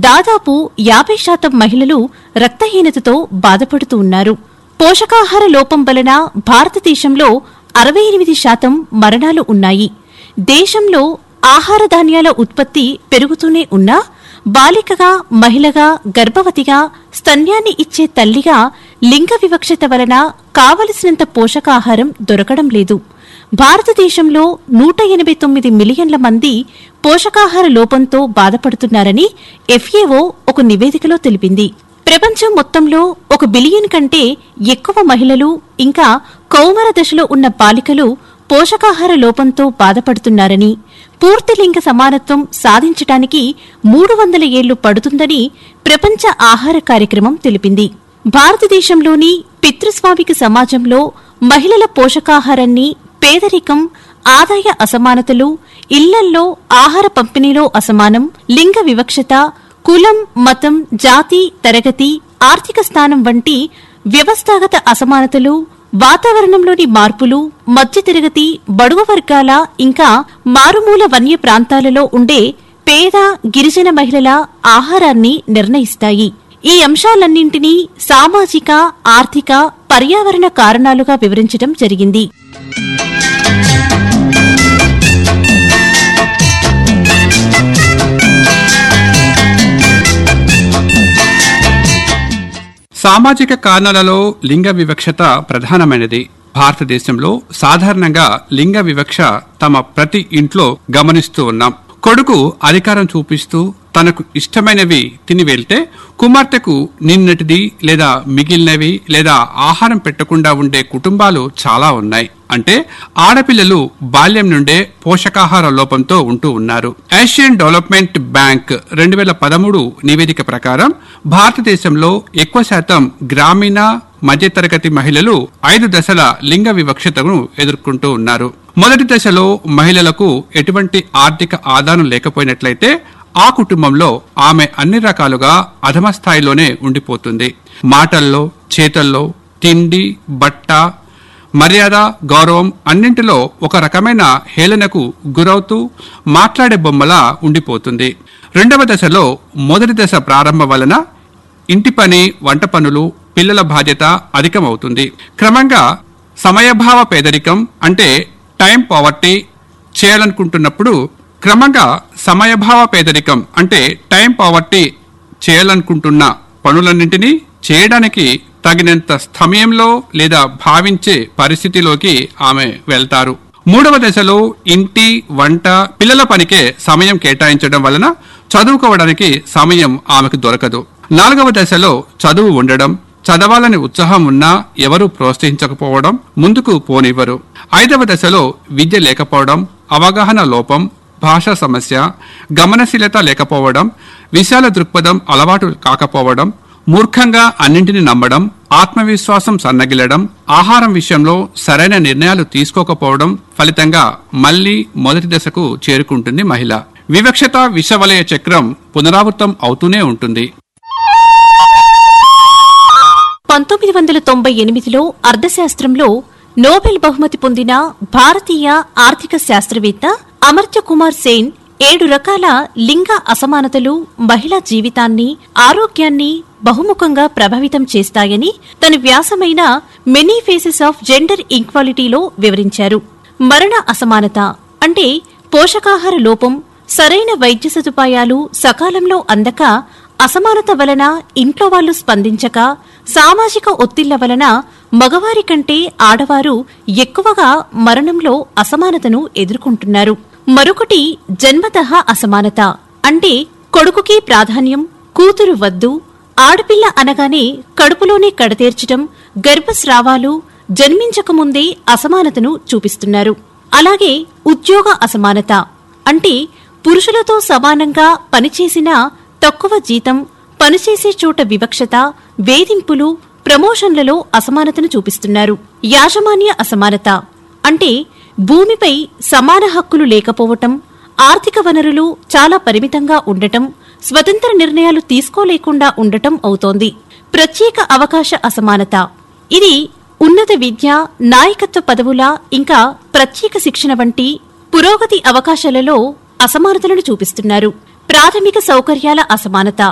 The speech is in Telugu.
దాదాపు యాభై శాతం మహిళలు రక్తహీనతతో బాధపడుతూ ఉన్నారు పోషకాహార లోపం వలన భారతదేశంలో అరవై ఎనిమిది శాతం మరణాలు ఉన్నాయి దేశంలో ఆహార ధాన్యాల ఉత్పత్తి పెరుగుతూనే ఉన్నా బాలికగా మహిళగా గర్భవతిగా స్తన్యాన్ని ఇచ్చే తల్లిగా లింగ వివక్షత వలన కావలసినంత పోషకాహారం దొరకడం లేదు భారతదేశంలో నూట ఎనభై తొమ్మిది మిలియన్ల మంది పోషకాహార లోపంతో బాధపడుతున్నారని ఎఫ్ఏఓ ఒక నివేదికలో తెలిపింది ప్రపంచం మొత్తంలో ఒక బిలియన్ కంటే ఎక్కువ మహిళలు ఇంకా కౌమర దశలో ఉన్న బాలికలు పోషకాహార లోపంతో బాధపడుతున్నారని పూర్తి లింగ సమానత్వం సాధించటానికి మూడు వందల ఏళ్లు పడుతుందని ప్రపంచ ఆహార కార్యక్రమం తెలిపింది భారతదేశంలోని పితృస్వామిక సమాజంలో మహిళల పోషకాహారాన్ని పేదరికం ఆదాయ అసమానతలు ఇళ్లల్లో ఆహార పంపిణీలో అసమానం లింగ వివక్షత కులం మతం జాతి తరగతి ఆర్థిక స్థానం వంటి వ్యవస్థాగత అసమానతలు వాతావరణంలోని మార్పులు మధ్యతరగతి బడుగు వర్గాల ఇంకా మారుమూల వన్య ప్రాంతాలలో ఉండే పేద గిరిజన మహిళల ఆహారాన్ని నిర్ణయిస్తాయి ఈ అంశాలన్నింటినీ సామాజిక ఆర్థిక పర్యావరణ కారణాలుగా వివరించడం జరిగింది సామాజిక కారణాలలో లింగ వివక్షత ప్రధానమైనది భారతదేశంలో సాధారణంగా లింగ వివక్ష తమ ప్రతి ఇంట్లో గమనిస్తూ ఉన్నాం కొడుకు అధికారం చూపిస్తూ తనకు ఇష్టమైనవి తిని వెళ్తే కుమార్తెకు నిన్నటిది లేదా మిగిలినవి లేదా ఆహారం పెట్టకుండా ఉండే కుటుంబాలు చాలా ఉన్నాయి అంటే ఆడపిల్లలు బాల్యం నుండే పోషకాహార లోపంతో ఉంటూ ఉన్నారు ఏషియన్ డెవలప్మెంట్ బ్యాంక్ రెండు వేల పదమూడు నివేదిక ప్రకారం భారతదేశంలో ఎక్కువ శాతం గ్రామీణ మధ్యతరగతి మహిళలు ఐదు దశల లింగ వివక్షతను ఎదుర్కొంటూ ఉన్నారు మొదటి దశలో మహిళలకు ఎటువంటి ఆర్థిక ఆధారం లేకపోయినట్లయితే ఆ కుటుంబంలో ఆమె అన్ని రకాలుగా అధమ స్థాయిలోనే ఉండిపోతుంది మాటల్లో చేతల్లో తిండి బట్ట మర్యాద గౌరవం అన్నింటిలో ఒక రకమైన హేళనకు గురవుతూ మాట్లాడే బొమ్మలా ఉండిపోతుంది రెండవ దశలో మొదటి దశ ప్రారంభం వలన ఇంటి పని వంట పనులు పిల్లల బాధ్యత అధికమవుతుంది క్రమంగా సమయభావ పేదరికం అంటే టైం పవర్టీ చేయాలనుకుంటున్నప్పుడు క్రమంగా సమయభావ పేదరికం అంటే టైం పవర్టీ చేయాలనుకుంటున్న పనులన్నింటినీ చేయడానికి తగినంత సమయంలో లేదా భావించే పరిస్థితిలోకి ఆమె వెళ్తారు మూడవ దశలో ఇంటి వంట పిల్లల పనికే సమయం కేటాయించడం వలన చదువుకోవడానికి సమయం ఆమెకు దొరకదు నాలుగవ దశలో చదువు ఉండడం చదవాలని ఉత్సాహం ఉన్నా ఎవరూ ప్రోత్సహించకపోవడం ముందుకు పోనివ్వరు ఐదవ దశలో విద్య లేకపోవడం అవగాహన లోపం భాషా సమస్య గమనశీలత లేకపోవడం విశాల దృక్పథం అలవాటు కాకపోవడం మూర్ఖంగా అన్నింటిని నమ్మడం ఆత్మవిశ్వాసం సన్నగిలడం ఆహారం విషయంలో సరైన నిర్ణయాలు తీసుకోకపోవడం ఫలితంగా మళ్లీ మొదటి దశకు చేరుకుంటుంది మహిళ వివక్షత విషవలయ చక్రం పునరావృతం అవుతూనే ఉంటుంది పంతొమ్మిది వందల తొంభై ఎనిమిదిలో అర్థశాస్త్రంలో నోబెల్ బహుమతి పొందిన భారతీయ ఆర్థిక శాస్త్రవేత్త అమర్త్య కుమార్ సేన్ ఏడు రకాల లింగ అసమానతలు మహిళా జీవితాన్ని ఆరోగ్యాన్ని బహుముఖంగా ప్రభావితం చేస్తాయని తన వ్యాసమైన మెనీ ఫేసెస్ ఆఫ్ జెండర్ ఈక్వాలిటీలో వివరించారు మరణ అసమానత అంటే పోషకాహార లోపం సరైన వైద్య సదుపాయాలు సకాలంలో అందక అసమానత వలన ఇంట్లో వాళ్లు స్పందించక సామాజిక ఒత్తిళ్ల వలన మగవారి కంటే ఆడవారు ఎక్కువగా మరణంలో అసమానతను ఎదుర్కొంటున్నారు మరొకటి జన్మతః అసమానత అంటే కొడుకుకి ప్రాధాన్యం కూతురు వద్దు ఆడపిల్ల అనగానే కడుపులోనే కడతేర్చటం గర్భస్రావాలు జన్మించకముందే అసమానతను చూపిస్తున్నారు అలాగే ఉద్యోగ అసమానత అంటే పురుషులతో సమానంగా పనిచేసినా తక్కువ జీతం పనిచేసే చోట వివక్షత వేధింపులు ప్రమోషన్లలో అసమానతను చూపిస్తున్నారు యాజమాన్య అసమానత అంటే భూమిపై సమాన హక్కులు లేకపోవటం ఆర్థిక వనరులు చాలా పరిమితంగా ఉండటం స్వతంత్ర నిర్ణయాలు తీసుకోలేకుండా ఉండటం అవుతోంది ప్రత్యేక అవకాశ అసమానత ఇది ఉన్నత విద్య నాయకత్వ పదవుల ఇంకా ప్రత్యేక శిక్షణ వంటి పురోగతి అవకాశాలలో అసమానతలను చూపిస్తున్నారు ప్రాథమిక సౌకర్యాల అసమానత